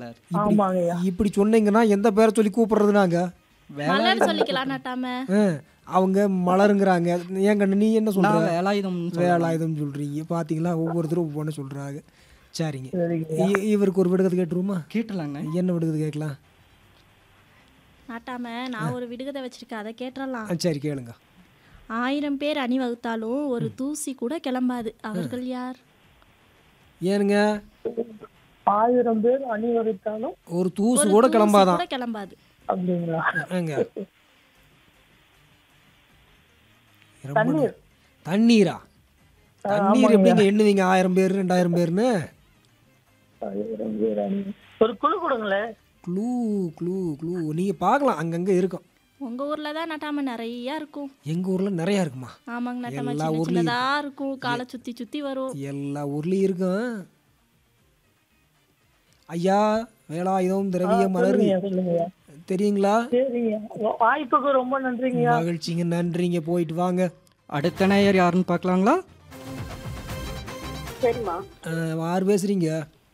Sir ஆமாங்கய்யா இப்படி சொன்னீங்கன்னா எந்த பேரை சொல்லி கூப்பிடுறது நாங்க மலர் சொல்லிக்கலாம் நாட்டாம ஆ, அவங்க மலருங்கிறாங்க ஏன் கண்ணு நீ என்ன சொல்ற நான் வேலாயுதம் வேலாயுதம் சொல்றீங்க பாத்தீங்களா ஒவ்வொருத்தரும் ஒவ்வொன்று சொல்றாங்க சரிங்க சரிங்க இ- இவருக்கு ஒரு விடுகதை கேட்டுருமா கேட்டலாங்க என்ன விடுகதை கேட்கலாம் நாட்டாம நான் ஒரு விடுகதை வச்சிருக்கேன் அதை கேட்டுறலாம் ஆ, சரி கேளுங்க ஆயிரம் பேர் அணிவகுத்தாலும் ஒரு தூசி கூட கிளம்பாது அவர்கள் யார் ஏனுங்க ஆயிரம் பேர் அணிவகுத்தாலும் ஒரு தூசு ஒரு கூட தூசி கிளம்பாதான் கூட கிளம்பாது அப்படிங்களா ஏங்க ரொம்ப தண்ணீர் தண்ணீரா தண்ணீர் எப்படிங்க எண்ணுவீங்க ஆயிரம் பேர் ரெண்டாயிரம் பேர்னு ஆயிரம் பேர் அணி ஒரு குழு கொடுங்களேன் க்ளூ க்ளூ க்ளூ நீங்க பார்க்கலாம் அங்கங்க இருக்கும் உங்க ஊர்ல தான் நாட்டாம நிறைய இருக்கும் எங்க ஊர்ல நிறைய இருக்குமா ஆமாங்க நாட்டாம எல்லா சின்ன ஊர்லயும் சின்னதா இருக்கும் காலை சுத்தி சுத்தி வரும் எல்லா ஊர்லயும் இருக்கும் ஐயா வேலாயுதம் திரவிய மலர் சொல்லுங்க சொல்லுங்க தெரியுங்களா சரிங்க வா- வாய்ப்புக்கு ரொம்ப நன்றிங்கய்யா மகிழ்ச்சிங்க நன்றிங்க போயிட்டு வாங்க அடுத்த நேயர் யாருன்னு பார்க்கலாங்களா சரிம்மா அஹ், யார் பேசுறீங்க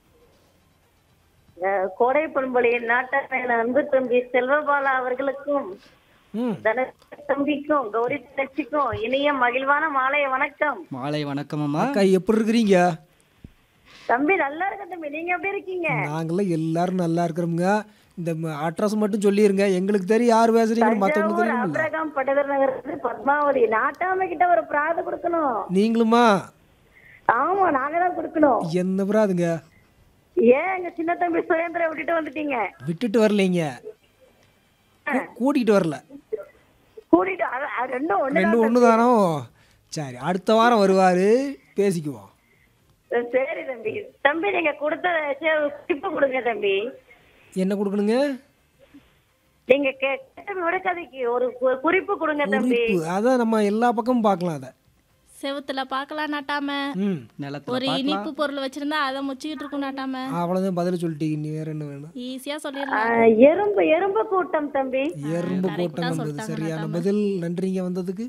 அஹ் கோடை பண்பொழியின் நாட்டாமையான அன்பு தம்பி செல்வபாலா அவர்களுக்கும் ம் தன தம்பிக்கும் கௌரி தச்சிக்கும் இனிய மகிழ்வான மாலை வணக்கம் மாலை வணக்கம் அம்மா அக்கா எப்படி இருக்கிறீங்க தம்பி நல்லா இருக்க தம்பி நீங்க எப்படி இருக்கீங்க நாங்களாம் எல்லாரும் நல்லா இருக்கிறோமுங்க இந்த அட்ரஸ் மட்டும் சொல்லிருங்க எங்களுக்கு தெரியும் யார் பேசுறீங்கன்னு மற்றவங்களுக்கு தஞ்சாவூர் தெரியுமில்ல அப்ரகாம் பட்டதர் நகர் இருந்து பத்மாவதி நாட்டாமை கிட்ட ஒரு பிராது கொடுக்கணும் நீங்களுமா ஆமா நாங்க தான் கொடுக்கணும் என்ன பிராதுங்க ஏன் எங்க சின்ன தம்பி சுரேந்திர விட்டுட்டு வந்துட்டீங்க விட்டுட்டு வரலைங்க கூ- கூட்டிகிட்டு வரல கூட்டிட்டு அது- அது ரெண்டும் ஒண்ணு ரெண்டு ஒன்று தானோ சரி அடுத்த வாரம் வருவார் பேசிக்குவோம் சரி தம்பி தம்பி நீங்க கொடுத்த டிப்பு கொடுங்க தம்பி என்ன கொடுக்கணுங்க நீங்க கேட்ட விடக்கதைக்கு ஒரு கு- குறிப்பு கொடுங்க தம்பி குறிப்பு அதான் நம்ம எல்லா பக்கமும் பார்க்கலாம் அதை செவுத்துல பார்க்கலாம் நாட்டாம ம் நிலத்துல ஒரு பார்க்கலாம் இனிப்பு பொருள் வச்சிருந்தா அதை முச்சிக்கிட்டு இருக்கும் நாட்டாம அவ்வளோதான் பதில் சொல்லிட்டீங்க நீ வேற என்ன வேணும் ஈஸியா சொல்லிடலாம் ஆஹ், எறும்பு எறும்பு கூட்டம் தம்பி எறும்பு correct ஆ கூட்டம் வந்தது சொல்லிட்டாங்க சரியான நாட்டாம. பதில் நன்றிங்க வந்ததுக்கு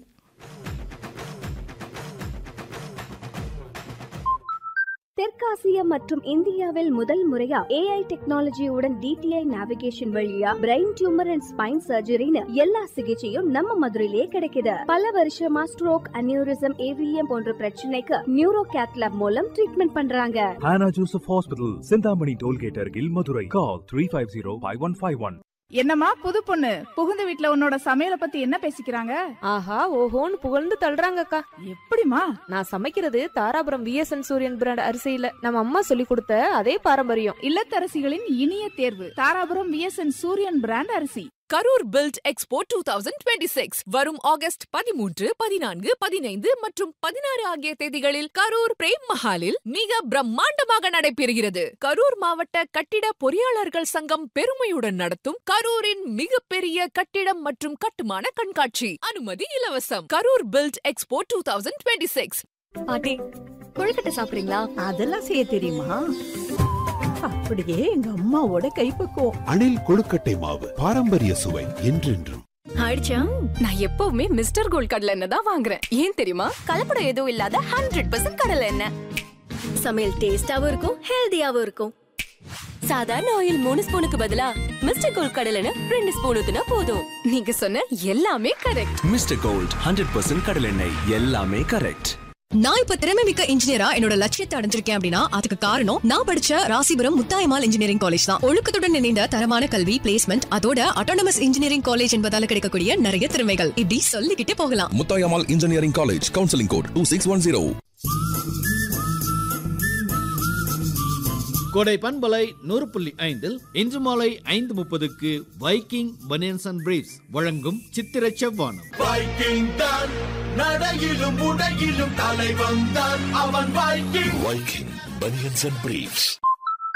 தெற்காசியா மற்றும் இந்தியாவில் முதல் முறையா ஏஐ டெக்னாலஜியுடன் டிடிஐ நேவிகேஷன் வழியா பிரெயின் டியூமர் அண்ட் ஸ்பைன் சர்ஜரின்னு எல்லா சிகிச்சையும் நம்ம மதுரையிலே கிடைக்குது பல வருஷமா ஸ்ட்ரோக் அனியூரிசம் ஏவிஎம் போன்ற பிரச்சனைக்கு நியூரோ கேத்லாப் மூலம் ட்ரீட்மெண்ட் பண்றாங்க Hannah Joseph Hospital, Sindhamani Tollgate Argil, Madurai. Call 350-5151. என்னம்மா புது பொண்ணு புகுந்த வீட்ல உன்னோட சமையலை பத்தி என்ன பேசிக்கிறாங்க ஆஹா ஓஹோன்னு புகழ்ந்து தள்ளுறாங்கக்கா எப்படிமா நான் சமைக்கிறது தாராபுரம் விஎஸ்என் சூரியன் பிராண்ட் அரிசியில நம்ம அம்மா சொல்லி கொடுத்த அதே பாரம்பரியம் இல்லத்தரசிகளின் இனிய தேர்வு தாராபுரம் விஎஸ்என் சூரியன் பிராண்ட் அரிசி Karur build expo two thousand twenty six வரும் ஆகஸ்ட் பதிமூன்று பதினான்கு பதினைந்து மற்றும் பதினாறு ஆகிய தேதிகளில் கரூர் பிரேம் மஹாலில் மிக பிரம்மாண்டமாக நடைபெறுகிறது கரூர் மாவட்ட கட்டிட பொறியாளர்கள் சங்கம் பெருமையுடன் நடத்தும் கரூரின் மிகப்பெரிய கட்டிடம் மற்றும் கட்டுமான கண்காட்சி அனுமதி இலவசம் Karur build expo two thousand twenty six பாட்டி கொழுக்கட்டை சாப்பிடுறீங்களா அதெல்லாம் செய்ய தெரியுமா அப்படியே எங்க அம்மாவோட கைப்பக்குவம் அணில் கொழுக்கட்டை மாவு பாரம்பரிய சுவை என்றென்றும் ஆயிடுச்சா நான் எப்பவுமே மிஸ்டர் கோல்ட் கடலை எண்ணெய் தான் வாங்குறேன் ஏன் தெரியுமா கலப்படம் எதுவும் இல்லாத ஹண்ட்ரட் பர்சன்ட் கடலை எண்ணெய் சமையல் டேஸ்டாவும் இருக்கும் ஹெல்தியாவும் இருக்கும் சாதாரண ஆயில் மூணு ஸ்பூனுக்கு பதிலா மிஸ்டர் கோல்ட் கடலை எண்ணெய் ரெண்டு ஸ்பூன் ஊத்துனா போதும் நீங்க சொன்ன எல்லாமே correct mister gold hundred percent கடலெண்ணெய் எல்லாமே கரெக்ட் நான் இப்ப திறமை மிக்க இன்ஜினியரா என்னோட லட்சியத்தை அடைஞ்சிருக்கேன் அப்படின்னா அதுக்கு காரணம் நான் படிச்ச ராசிபுரம் முத்தாயமால் இன்ஜினியரிங் காலேஜ் தான் ஒழுக்கத்துடன் இணைந்த தரமான கல்வி பிளேஸ்மெண்ட் அதோட அட்டானமஸ் இன்ஜினியரிங் காலேஜ் என்பதால கிடைக்கக்கூடிய நிறைய திறமைகள் இப்படி சொல்லிக்கிட்டே போகலாம் முத்தாயமால் engineering college counselling code two six one zero கோடை பண்பலை நூறு புள்ளி ஐந்தில் இன்று மாலை ஐந்து முப்பதுக்கு வைக்கிங் பனியன்ஸ் அண்ட் பிரீஃப்ஸ் வழங்கும் சித்திர செவ்வானம் வைக்கிங் தான் நடையிலும் உடையிலும் தலை வந்தான் அவன் Viking Viking banians and briefs